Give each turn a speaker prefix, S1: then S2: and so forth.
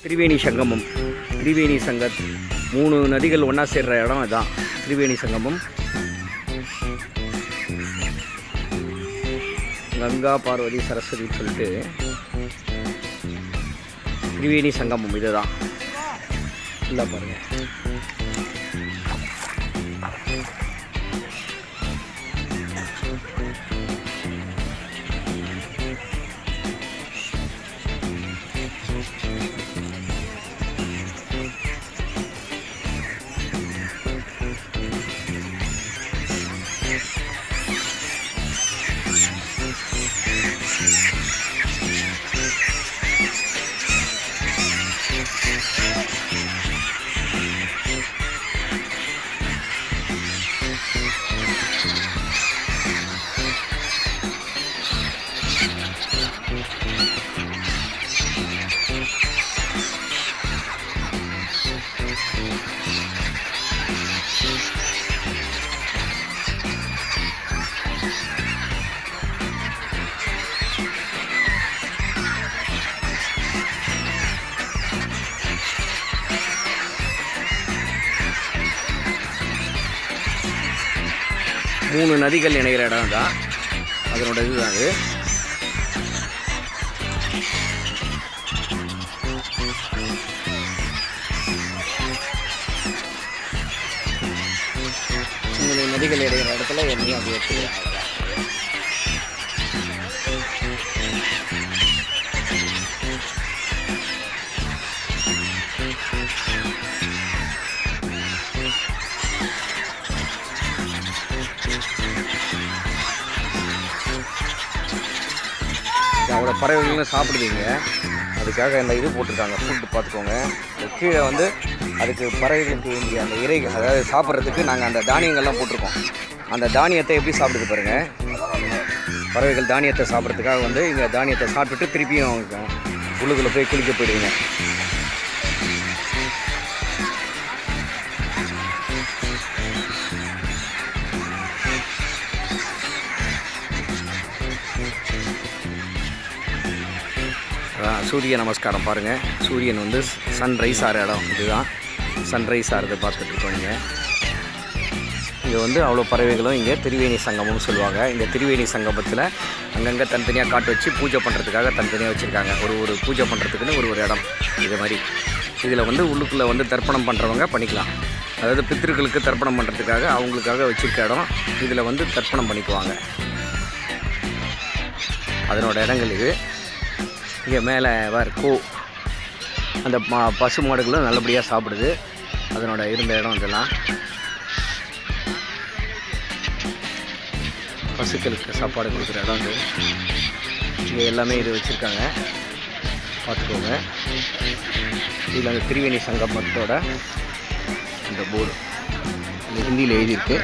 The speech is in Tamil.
S1: திரிவேணி சங்கமம் திரிவேணி சங்க மூணு நதிகள் ஒன்றா சேர்ற இடம் இதான் திரிவேணி சங்கமம் கங்கா பார்வதி சரஸ்வதின்னு சொல்லிட்டு திரிவேணி சங்கமம் இதுதான் இல்லை பாருங்க மூணு நதிகள் இணைகிற இடம் தான் அதனோட இதுதான் அது மூணு நதிகள் இடையிற இடத்துல எண்ணெயும் அப்படியே எடுத்துக்கலாம் அவ்வளோ பறவைகளும் சாப்பிடுவீங்க அதுக்காக இந்த இது போட்டிருக்காங்க ஃபுட்டு பார்த்துக்கோங்க இந்த கீழே வந்து அதுக்கு பறவைகளுக்கு வேண்டிய அந்த இறைகள் அதாவது சாப்பிட்றதுக்கு நாங்கள் அந்த தானியங்கள்லாம் போட்டிருக்கோம் அந்த தானியத்தை எப்படி சாப்பிடுது பாருங்கள் பறவைகள் தானியத்தை சாப்பிட்றதுக்காக வந்து இங்கே தானியத்தை சாப்பிட்டுட்டு திருப்பியும் அவங்க உள்ளுக்குள்ளே போய் குளிக்க போயிடுவீங்க அதான் சூரிய நமஸ்காரம் பாருங்கள் சூரியன் வந்து சன்ரைஸ் ஆகிற இடம் இதுதான் சன்ரைஸ் ஆகிறது பார்த்துட்டு இருக்கோம் இங்கே இங்கே வந்து அவ்வளோ பறவைகளும் இங்கே திரிவேணி சங்கமம்னு சொல்லுவாங்க இந்த திரிவேணி சங்கமத்தில் அங்கங்கே தனித்தனியாக காட்டு வச்சு பூஜை பண்ணுறதுக்காக தனித்தனியாக வச்சுருக்காங்க ஒரு ஒரு பூஜை பண்ணுறதுக்குன்னு ஒரு ஒரு இடம் இது மாதிரி இதில் வந்து உள்ளுக்குள்ளே வந்து தர்ப்பணம் பண்ணுறவங்க பண்ணிக்கலாம் அதாவது பித்திருக்களுக்கு தர்ப்பணம் பண்ணுறதுக்காக அவங்களுக்காக வச்சுருக்க இடம் இதில் வந்து தர்ப்பணம் பண்ணிக்குவாங்க அதனோட இடங்கள் இது இங்கே மேலே வேறு கோ அந்த ம பசு மாடுகளும் நல்லபடியாக சாப்பிடுது அதனோட இருந்த இடம் இதெல்லாம் பசுக்களுக்கு சாப்பாடு கொடுக்குற இடம் இது இங்கே எல்லாமே இது வச்சுருக்காங்க பார்த்துக்கோங்க இதில் அந்த திரிவேணி சங்கமத்தோட இந்த போர்டு இந்த ஹிந்தியில் எழுதியிருக்கு